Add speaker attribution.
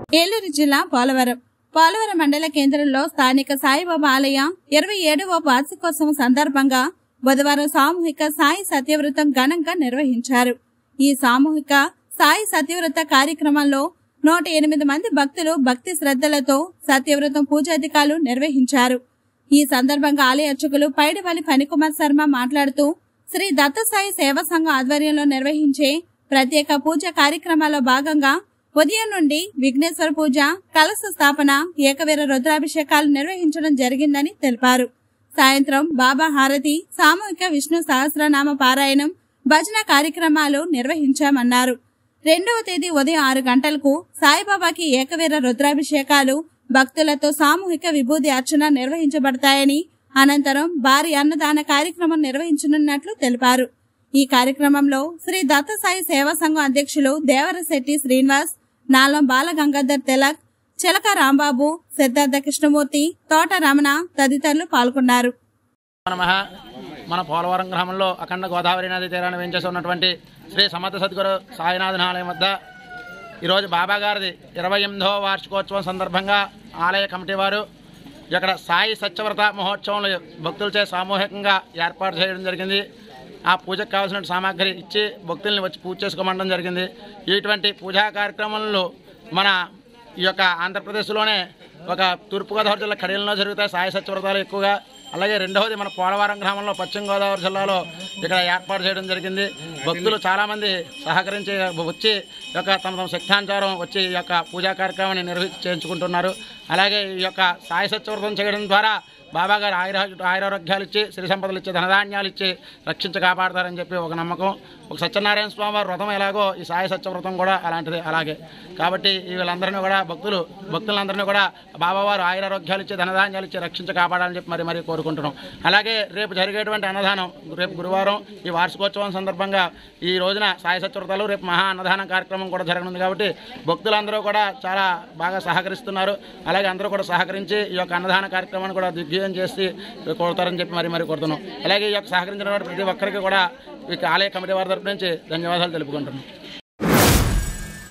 Speaker 1: ఏలూరు జిల్లా పోలవరం పోలవరం మండల కేంద్రంలో స్థానిక సాయిబాబా ఆలయ ఇరవై ఏడవ వార్షికోత్సవం సందర్భంగా బుధవారం సామూహిక సాయి సత్యవ్రతం ఘనంగా నిర్వహించారు ఈ సామూహిక సాయి సత్యవ్రత కార్యక్రమంలో నూట ఎనిమిది మంది భక్తులు భక్తి శ్రద్ధలతో సత్యవ్రతం పూజాధికాలు నిర్వహించారు ఈ సందర్భంగా ఆలయ అర్చకులు పైడివల్లి ఫణికుమార్ శర్మ మాట్లాడుతూ శ్రీ దత్తసాయి సేవా సంఘం ఆధ్వర్యంలో నిర్వహించే ప్రత్యేక పూజ కార్యక్రమాల్లో భాగంగా ఉదయం నుండి విఘ్నేశ్వర పూజ కలశ స్థాపన ఏకవీర రుద్రాభిషేకాలు నిర్వహించడం జరిగిందని తెలిపారు సాయంత్రం బాబా హారతి సామూహిక విష్ణు సహస్రనామ పారాయణం భజన కార్యక్రమాలు నిర్వహించామన్నారు రెండవ తేదీ ఉదయం ఆరు గంటలకు సాయిబాబాకి ఏకవీర రుద్రాభిషేకాలు భక్తులతో సామూహిక విభూది అర్చన నిర్వహించబడతాయని అనంతరం భారీ అన్నదాన కార్యక్రమం నిర్వహించనున్నట్లు తెలిపారు ఈ కార్యక్రమంలో శ్రీ దత్తసాయి సేవా సంఘం అధ్యక్షులు దేవరశెట్టి శ్రీనివాస్ నాలం బాలగంగాధర్ తిలక్ చిలక రాంబాబు సిద్ధార్థ కృష్ణమూర్తి తోట రమణ తదితరులు పాల్గొన్నారు
Speaker 2: నమః మన పోలవరం గ్రామంలో అఖండ గోదావరి నది తీరాన్ని వేంచేసి ఉన్నటువంటి శ్రీ సమర్థ సద్గురు సాయినాథన్ ఆలయం వద్ద ఈరోజు బాబా గారిది ఇరవై ఎనిమిదవ వార్షికోత్సవం సందర్భంగా ఆలయ కమిటీ వారు ఇక్కడ సాయి సత్యవ్రత మహోత్సవంలో భక్తులచే సామూహికంగా ఏర్పాటు చేయడం జరిగింది ఆ పూజకు కావాల్సిన సామాగ్రి ఇచ్చి భక్తుల్ని వచ్చి పూజ చేసుకోమనడం జరిగింది ఇటువంటి పూజా కార్యక్రమంలో మన ఈ యొక్క ఆంధ్రప్రదేశ్లోనే ఒక తూర్పుగోదావరి జిల్లా కడియంలో జరుగుతాయి సాయి సత్యవ్రతాలు ఎక్కువగా అలాగే రెండవది మన పోలవరం గ్రామంలో పశ్చిమ గోదావరి జిల్లాలో ఇక్కడ ఏర్పాటు చేయడం జరిగింది భక్తులు చాలామంది సహకరించి వచ్చి ఈ యొక్క తమ తమ శక్తానుసారం వచ్చి ఈ యొక్క పూజా కార్యక్రమాన్ని నిర్వహించి చేయించుకుంటున్నారు అలాగే ఈ యొక్క సాయి సత్యవ్రతం చేయడం ద్వారా బాబా గారు ఆయుర ఆయురారోగ్యాలు ఇచ్చి సిరి సంపదలు ఇచ్చి ధనధాన్యాలు ఇచ్చి రక్షించి కాపాడతారని చెప్పి ఒక నమ్మకం ఒక సత్యనారాయణ స్వామి వారి వ్రతం ఎలాగో ఈ సాయి సత్యవ్రతం కూడా అలాంటిది అలాగే కాబట్టి ఈ వీళ్ళందరినీ కూడా భక్తులు భక్తులందరినీ కూడా బాబావారు ఆయురారోగ్యాలు ఇచ్చి ధనధాన్యాలు ఇచ్చి రక్షించి కాపాడాలని చెప్పి మరి మరి కోరుకుంటున్నాం అలాగే రేపు జరిగేటువంటి అన్నదానం రేపు గురువారం ఈ వార్షికోత్సవం సందర్భంగా ఈ రోజున సాయి సత్యవ్రతాలు రేపు మహా అన్నదానం కార్యక్రమం కూడా జరగనుంది కాబట్టి భక్తులందరూ కూడా చాలా బాగా సహకరిస్తున్నారు అలాగే అందరూ కూడా సహకరించి ఈ యొక్క అన్నదాన కార్యక్రమాన్ని కూడా దిగ్విజయం చేసి కోరుతారని చెప్పి మరి మరి కోరుతున్నాం అలాగే ఈ యొక్క సహకరించిన ప్రతి ఒక్కరికి కూడా ఈ ఆలయ కమిటీ వారి తరపు నుంచి ధన్యవాదాలు తెలుపుకుంటున్నాం